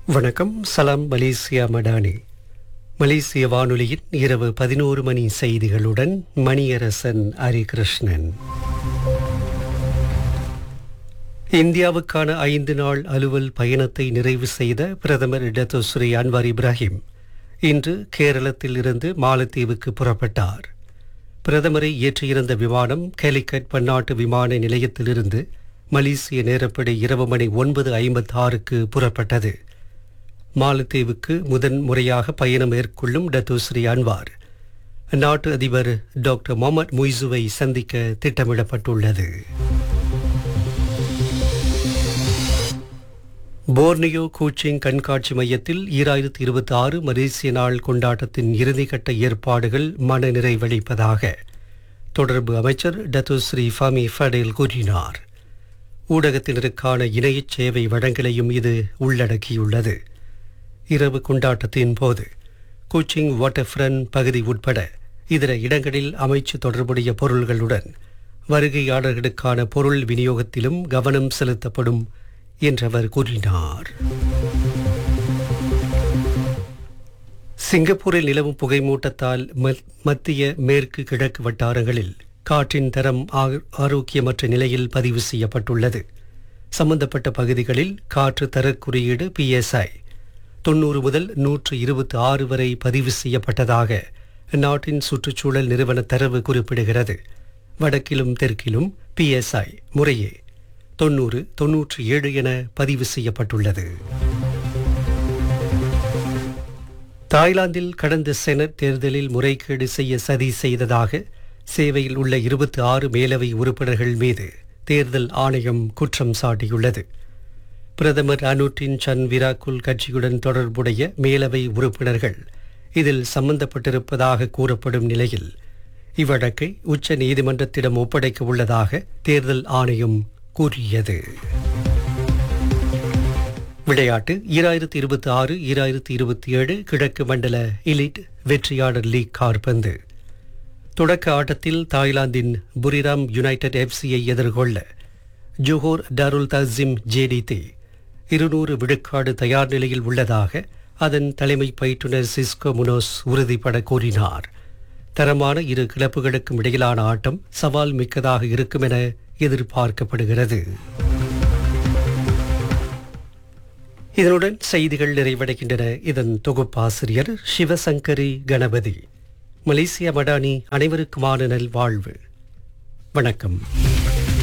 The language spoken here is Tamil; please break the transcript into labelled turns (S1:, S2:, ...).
S1: வணக்கம் சலாம் மலேசியா மடானி மலேசிய வானொலியின் இரவு பதினோரு மணி செய்திகளுடன் மணியரசன் ஹரிகிருஷ்ணன் இந்தியாவுக்கான ஐந்து நாள் அலுவல் பயணத்தை நிறைவு செய்த பிரதமர் டத்தோஸ்ரீ அன்வார் இப்ராஹிம் இன்று கேரளத்தில் இருந்து மாலத்தீவுக்கு புறப்பட்டார் பிரதமரை ஏற்றியிருந்த விமானம் கேலிக்கட் பன்னாட்டு விமான நிலையத்திலிருந்து மலேசிய நேரப்படி இரவு மணி ஒன்பது ஐம்பத்தாறுக்கு புறப்பட்டது மாலத்தீவுக்கு முதன் முறையாக பயணம் மேற்கொள்ளும் டத்துஸ்ரீ அன்வார் அந்நாட்டு அதிபர் டாக்டர் முகமது முய்சுவை சந்திக்க திட்டமிடப்பட்டுள்ளது போர்னியோ கோச்சிங் கண்காட்சி மையத்தில் ஈராயிரத்தி இருபத்தி ஆறு மலேசிய நாள் கொண்டாட்டத்தின் இறுதிக்கட்ட ஏற்பாடுகள் மன நிறைவளிப்பதாக தொடர்பு அமைச்சர் டத்துஸ்ரீ ஃபமி ஃபடேல் கூறினார் ஊடகத்தினருக்கான இணையச் சேவை வழங்கலையும் இது உள்ளடக்கியுள்ளது இரவு கொண்டாட்டத்தின் போது கோச்சிங் வாட்டர்ஃப்ரண்ட் பகுதி உட்பட இதர இடங்களில் அமைச்சு தொடர்புடைய பொருள்களுடன் வருகையாளர்களுக்கான பொருள் விநியோகத்திலும் கவனம் செலுத்தப்படும் என்றவர் கூறினார் சிங்கப்பூரில் நிலவும் புகைமூட்டத்தால் மத்- மத்திய மேற்கு கிழக்கு வட்டாரங்களில் காற்றின் தரம் ஆ- ஆரோக்கியமற்ற நிலையில் பதிவு செய்யப்பட்டுள்ளது சம்பந்தப்பட்ட பகுதிகளில் காற்று தரக் குறியீடு பிஎஸ்ஐ தொண்ணூறு முதல் நூற்று இருபத்தி ஆறு வரை பதிவு செய்யப்பட்டதாக நாட்டின் சுற்றுச்சூழல் நிறுவன தரவு குறிப்பிடுகிறது வடக்கிலும் தெற்கிலும் பிஎஸ்ஐ முறையே தொண்ணூறு தொன்னூற்றி ஏழு என பதிவு செய்யப்பட்டுள்ளது தாய்லாந்தில் கடந்த செனட் தேர்தலில் முறைகேடு செய்ய சதி செய்ததாக சேவையில் உள்ள இருபத்தி ஆறு மேலவை உறுப்பினர்கள் மீது தேர்தல் ஆணையம் குற்றம் சாட்டியுள்ளது பிரதமர் அனுட்டின் சன் விராக்குல் கட்சியுடன் தொடர்புடைய மேலவை உறுப்பினர்கள் இதில் சம்பந்தப்பட்டிருப்பதாக கூறப்படும் நிலையில் இவ்வழக்கை உச்ச நீதிமன்றத்திடம் ஒப்படைக்க உள்ளதாக தேர்தல் ஆணையம் கூறியது விளையாட்டு ஈராயிரத்தி இருபத்தி ஆறு ஈராயிரத்தி இருபத்தி ஏழு கிழக்கு மண்டல இலிட் வெற்றியாளர் லீக் கார்பந்து தொடக்க ஆட்டத்தில் தாய்லாந்தின் புரிராம் யுனைடெட் எஃப்சியை எதிர்கொள்ள ஜோஹோர் டாருல் தசிம் ஜேடிடி இருநூறு விழுக்காடு தயார் நிலையில் உள்ளதாக அதன் தலைமை பயிற்றுனர் சிஸ்கோ முனோஸ் உறுதிபட கூறினார் தரமான இரு கிளப்புகளுக்கும் இடையிலான ஆட்டம் சவால் மிக்கதாக இருக்கும் என எதிர்பார்க்கப்படுகிறது இதனுடன் செய்திகள் நிறைவடைகின்றன இதன் தொகுப்பாசிரியர் சிவசங்கரி கணபதி மலேசிய மடானி அனைவருக்குமான நல்வாழ்வு வணக்கம்